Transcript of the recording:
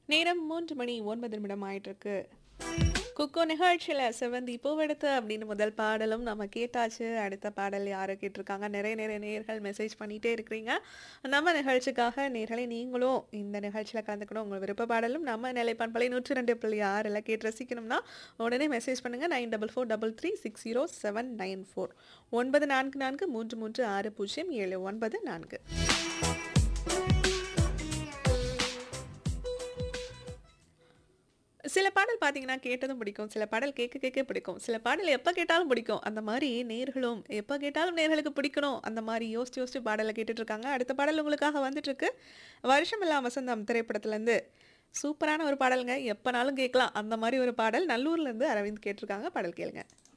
நேரம் மூன்று மணி ஒன்பது நிமிடம் ஆயிட்டிருக்கு குக்கோ நிகழ்ச்சியில் செவந்தி பூவெடுத்து அப்படின்னு முதல் பாடலும் நம்ம கேட்டாச்சு அடுத்த பாடல் யாரை கேட்டிருக்காங்க நிறைய நிறைய நேர்கள் மெசேஜ் பண்ணிகிட்டே இருக்கிறீங்க நம்ம நிகழ்ச்சிக்காக நேர்களை நீங்களும் இந்த நிகழ்ச்சியில் கலந்துக்கணும் உங்கள் விருப்ப பாடலும் நம்ம நிலைப்பான்பலை நூற்றி ரெண்டு புள்ளி ஆறில் கேட்டு ரசிக்கணும்னா உடனே மெசேஜ் பண்ணுங்கள் nine double four double three six zero seven nine four ஒன்பது நான்கு நான்கு மூன்று மூன்று ஆறு பூஜ்ஜியம் ஏழு ஒன்பது நான்கு சில பாடல் பார்த்தீங்கன்னா கேட்டதும் பிடிக்கும் சில பாடல் கேட்க கேட்க பிடிக்கும் சில பாடல் எப்போ கேட்டாலும் பிடிக்கும் அந்த மாதிரி நேர்களும் எப்போ கேட்டாலும் நேர்களுக்கு பிடிக்கணும் அந்த மாதிரி யோசிச்சு யோசிச்சு பாடலை கேட்டுட்டு இருக்காங்க அடுத்த பாடல் உங்களுக்காக வந்துட்டு இருக்கு வருஷமெல்லாம் வசந்தம் திரைப்படத்துலேருந்து சூப்பரான ஒரு பாடலுங்க எப்போனாலும் கேட்கலாம் அந்த மாதிரி ஒரு பாடல் நல்லூர்லேருந்து அரவிந்த் கேட்டிருக்காங்க பாடல் கேளுங்க